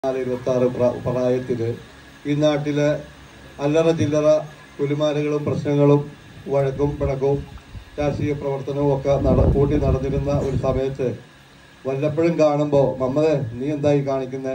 നാല് ഇരുപത്തി ആറ് പ്രായത്തില് ഈ നാട്ടിലെ അല്ലറ ചില്ലറ കുലുമാലകളും പ്രശ്നങ്ങളും വഴക്കും പിണക്കവും രാഷ്ട്രീയ പ്രവർത്തനവും ഒക്കെ നട കൂട്ടി നടന്നിരുന്ന ഒരു സമയത്ത് വല്ലപ്പോഴും കാണുമ്പോൾ മമ്മദേ നീ എന്തായി കാണിക്കുന്നേ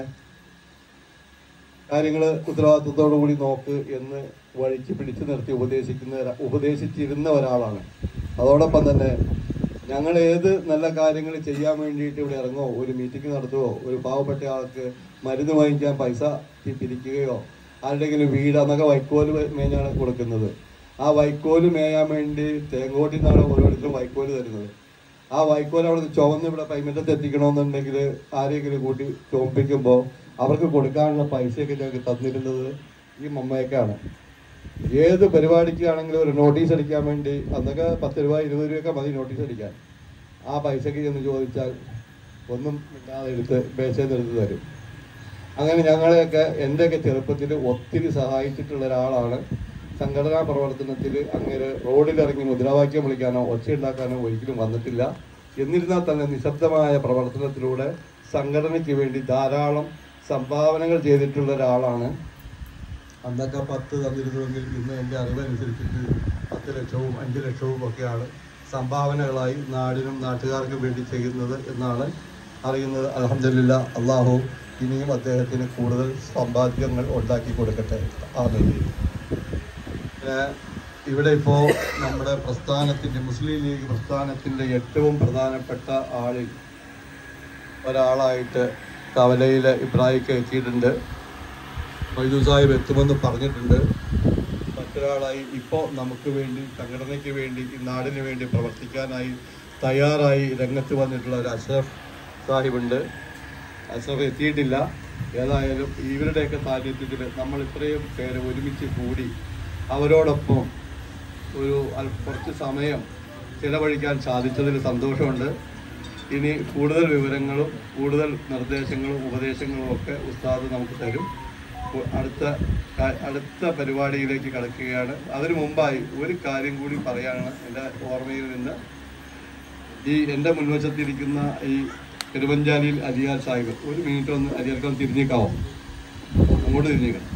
കാര്യങ്ങള് ഉത്തരവാദിത്വത്തോടു കൂടി നോക്ക് എന്ന് വഴിക്ക് പിടിച്ചു നിർത്തി ഉപദേശിക്കുന്ന ഒരാ- ഉപദേശിച്ചിരുന്ന ഒരാളാണ് അതോടൊപ്പം തന്നെ ഞങ്ങൾ ഏത് നല്ല കാര്യങ്ങൾ ചെയ്യാൻ വേണ്ടിയിട്ട് ഇവിടെ ഇറങ്ങോ ഒരു മീറ്റിംഗ് നടത്തുവോ ഒരു പാവപ്പെട്ട ആൾക്ക് മരുന്ന് വാങ്ങിക്കാൻ പൈസ പി- പിരിക്കുകയോ ആരുടെങ്കിലും വീട് അന്നൊക്കെ വൈക്കോല് മേഞ്ഞാണ് കൊടുക്കുന്നത് ആ വൈക്കോല് മേയാൻ വേണ്ടി തേങ്കോട്ടിൽ നിന്നാണ് ഓരോരുത്തരും വൈക്കോല് തരുന്നത് ആ വൈക്കോൽ അവിടെ ചുവന്ന് ഇവിടെ പൈമറ്റത്ത് എത്തിക്കണമെന്നുണ്ടെങ്കിൽ ആരെങ്കിലും കൂട്ടി ചോപ്പിക്കുമ്പോൾ അവർക്ക് കൊടുക്കാനുള്ള പൈസയൊക്കെ ഞങ്ങൾക്ക് തന്നിരുന്നത് ഈ മമ്മയൊക്കെയാണ് ഏത് പരിപാടിക്കാണെങ്കിലും ഒരു നോട്ടീസ് അടിക്കാൻ വേണ്ടി അന്നൊക്കെ പത്ത് രൂപ ഇരുപത് രൂപയൊക്കെ മതി നോട്ടീസ് അടിക്കാൻ ആ പൈസക്ക് ചെന്ന് ചോദിച്ചാൽ ഒന്നും ഇല്ലാതെ എടുത്ത് മേശയിൽ എടുത്ത് തരും അങ്ങനെ ഞങ്ങളെയൊക്കെ എൻ്റെയൊക്കെ ചെറുപ്പത്തിൽ ഒത്തിരി സഹായിച്ചിട്ടുള്ള ഒരാളാണ് സംഘടനാ പ്രവർത്തനത്തിൽ അങ്ങനെ റോഡിലിറങ്ങി മുദ്രാവാക്യം വിളിക്കാനോ ഒച്ചയുണ്ടാക്കാനോ ഒരിക്കലും വന്നിട്ടില്ല എന്നിരുന്നാൽ തന്നെ നിശബ്ദമായ പ്രവർത്തനത്തിലൂടെ സംഘടനയ്ക്ക് വേണ്ടി ധാരാളം സംഭാവനകൾ ചെയ്തിട്ടുള്ള ഒരാളാണ് അന്നൊക്കെ പത്ത് തന്നിരുന്നുവെങ്കിൽ ഇന്ന് എൻ്റെ അറിവനുസരിച്ചിട്ട് പത്ത് ലക്ഷവും അഞ്ച് ലക്ഷവും ഒക്കെയാണ് സംഭാവനകളായി നാടിനും നാട്ടുകാർക്കും വേണ്ടി ചെയ്യുന്നത് എന്നാണ് അറിയുന്നത് അലഹമില്ല അള്ളാഹു ഇനിയും അദ്ദേഹത്തിന് കൂടുതൽ സമ്പാദ്യങ്ങൾ ഉണ്ടാക്കി കൊടുക്കട്ടെ ആമീൻ പിന്നെ ഇവിടെ ഇപ്പോൾ നമ്മുടെ പ്രസ്ഥാനത്തിൻ്റെ മുസ്ലിം ലീഗ് പ്രസ്ഥാനത്തിൻ്റെ ഏറ്റവും പ്രധാനപ്പെട്ട ആളിൽ ഒരാളായിട്ട് കവലയിലെ ഇബ്രാഹിക്ക് എത്തിയിട്ടുണ്ട് മൊയ്തു സാഹിബ് എത്തുമെന്ന് പറഞ്ഞിട്ടുണ്ട് മറ്റൊരാളായി ഇപ്പോൾ നമുക്ക് വേണ്ടി സംഘടനയ്ക്ക് വേണ്ടി ഈ നാടിന് വേണ്ടി പ്രവർത്തിക്കാനായി തയ്യാറായി രംഗത്ത് വന്നിട്ടുള്ള ഒരു അഷ്റഫ് സാഹിബുണ്ട് അഷ്റഫ് എത്തിയിട്ടില്ല ഏതായാലും ഇവരുടെയൊക്കെ സാന്നിധ്യത്തിൽ നമ്മൾ ഇത്രയും പേര് ഒരുമിച്ച് കൂടി അവരോടൊപ്പം ഒരു അൽ- കുറച്ച് സമയം ചിലവഴിക്കാൻ സാധിച്ചതിൽ സന്തോഷമുണ്ട് ഇനി കൂടുതൽ വിവരങ്ങളും കൂടുതൽ നിർദ്ദേശങ്ങളും ഉപദേശങ്ങളും ഒക്കെ ഉസ്താദ് നമുക്ക് തരും ഉ- അടുത്ത കാ- അടുത്ത പരിപാടിയിലേക്ക് കടക്കുകയാണ് അതിനു മുമ്പായി ഒരു കാര്യം കൂടി പറയാണ് എൻ്റെ ഓർമ്മയിൽ നിന്ന് ഈ എൻ്റെ മുൻവശത്തിരിക്കുന്ന ഈ പെരുവഞ്ചാലിയിൽ അലിയാർ സാഹിബ് ഒരു മിനിറ്റ് ഒന്ന് അലിയാർക്കം തിരിഞ്ഞേക്കാവോ അങ്ങോട്ട് തിരിഞ്ഞേക്കണം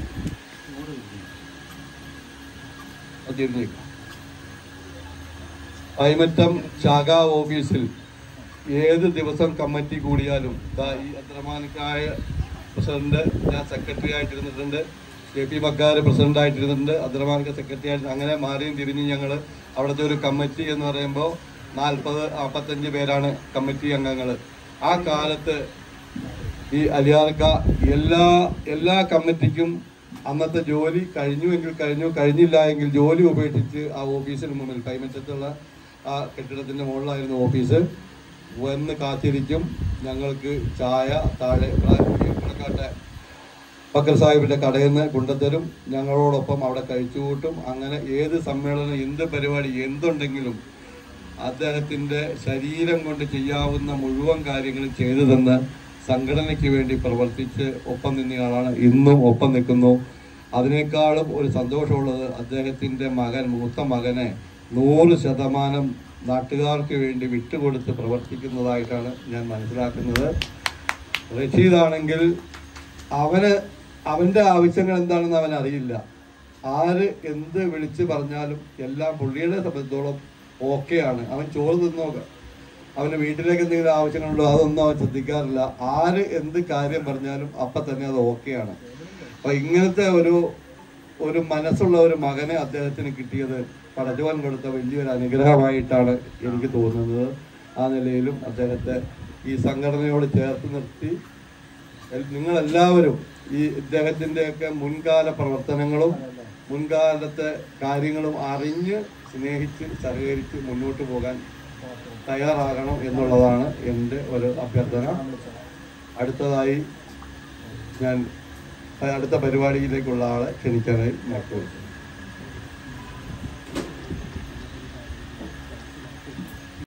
അത് തിരിഞ്ഞേക്കാം പൈമറ്റം ശാഖാ ഓഫീസിൽ ഏത് ദിവസം കമ്മിറ്റി കൂടിയാലും ദാ ഈ അത്രമാനിക്കായ പ്രസിഡന്റ് ഞാൻ സെക്രട്ടറി ആയിട്ടിരുന്നിട്ടുണ്ട് കെ പി മക്കാർ പ്രസിഡന്റ് ആയിട്ടിരുന്നിട്ടുണ്ട് അബ്ദുറഹ്മാൻക്ക് സെക്രട്ടറി ആയിട്ട് അങ്ങനെ മാറിയും തിരിഞ്ഞ് ഞങ്ങൾ അവിടുത്തെ ഒരു കമ്മിറ്റി എന്ന് പറയുമ്പോൾ നാൽപ്പത് നാൽപ്പത്തഞ്ച് പേരാണ് കമ്മിറ്റി അംഗങ്ങൾ ആ കാലത്ത് ഈ അലിയാർക്ക എല്ലാ എല്ലാ കമ്മിറ്റിക്കും അന്നത്തെ ജോലി കഴിഞ്ഞു എങ്കിൽ കഴിഞ്ഞു കഴിഞ്ഞില്ല എങ്കിൽ ജോലി ഉപേക്ഷിച്ച് ആ ഓഫീസിന് മുന്നിൽ കൈമറ്റത്തുള്ള ആ കെട്ടിടത്തിന്റെ മുകളിലായിരുന്നു ഓഫീസ് വന്ന് കാത്തിരിക്കും ഞങ്ങൾക്ക് ചായ താഴെ കണക്കാട്ടെ ബക്കർ സാഹിബിന്റെ കടയിൽ നിന്ന് കൊണ്ടുതരും ഞങ്ങളോടൊപ്പം അവിടെ കഴിച്ചു കൂട്ടും അങ്ങനെ ഏത് സമ്മേളനം എന്ത് പരിപാടി എന്തുണ്ടെങ്കിലും അദ്ദേഹത്തിന്റെ ശരീരം കൊണ്ട് ചെയ്യാവുന്ന മുഴുവൻ കാര്യങ്ങളും ചെയ്തു തന്ന് സംഘടനയ്ക്ക് വേണ്ടി പ്രവർത്തിച്ച് ഒപ്പം നിന്നയാളാണ് ഇന്നും ഒപ്പം നിൽക്കുന്നു അതിനേക്കാളും ഒരു സന്തോഷമുള്ളത് അദ്ദേഹത്തിന്റെ മകൻ മൂത്ത മകനെ നൂറ് ശതമാനം നാട്ടുകാർക്ക് വേണ്ടി വിട്ടുകൊടുത്ത് പ്രവർത്തിക്കുന്നതായിട്ടാണ് ഞാൻ മനസ്സിലാക്കുന്നത് റഷീദാണെങ്കിൽ അവന് അവന്റെ ആവശ്യങ്ങൾ എന്താണെന്ന് അവൻ അറിയില്ല ആര് എന്ത് വിളിച്ച് പറഞ്ഞാലും എല്ലാം പുള്ളിയുടെ സംബന്ധിച്ചോളം ഓക്കെയാണ് അവൻ ചോറ് തിന്നോക്ക അവന് വീട്ടിലേക്ക് എന്തെങ്കിലും ആവശ്യങ്ങളുണ്ടോ അതൊന്നും അവൻ ശ്രദ്ധിക്കാറില്ല ആര് എന്ത് കാര്യം പറഞ്ഞാലും അപ്പം തന്നെ അത് ഓക്കെയാണ് അപ്പൊ ഇങ്ങനത്തെ ഒരു ഒരു മനസ്സുള്ള ഒരു മകനെ അദ്ദേഹത്തിന് കിട്ടിയത് പടച്ചവൻ കൊടുത്ത വലിയൊരു അനുഗ്രഹമായിട്ടാണ് എനിക്ക് തോന്നുന്നത് ആ നിലയിലും അദ്ദേഹത്തെ ഈ സംഘടനയോട് ചേർത്ത് നിർത്തി എൽ- നിങ്ങളെല്ലാവരും ഈ ഇദ്ദേഹത്തിൻ്റെയൊക്കെ മുൻകാല പ്രവർത്തനങ്ങളും മുൻകാലത്തെ കാര്യങ്ങളും അറിഞ്ഞ് സ്നേഹിച്ച് സഹകരിച്ച് മുന്നോട്ട് പോകാൻ തയ്യാറാകണം എന്നുള്ളതാണ് എൻ്റെ ഒരു അഭ്യർത്ഥന അടുത്തതായി ഞാൻ അടുത്ത പരിപാടിയിലേക്കുള്ള ആളെ ക്ഷണിക്കാനായി ഞാൻ ചോദിച്ചു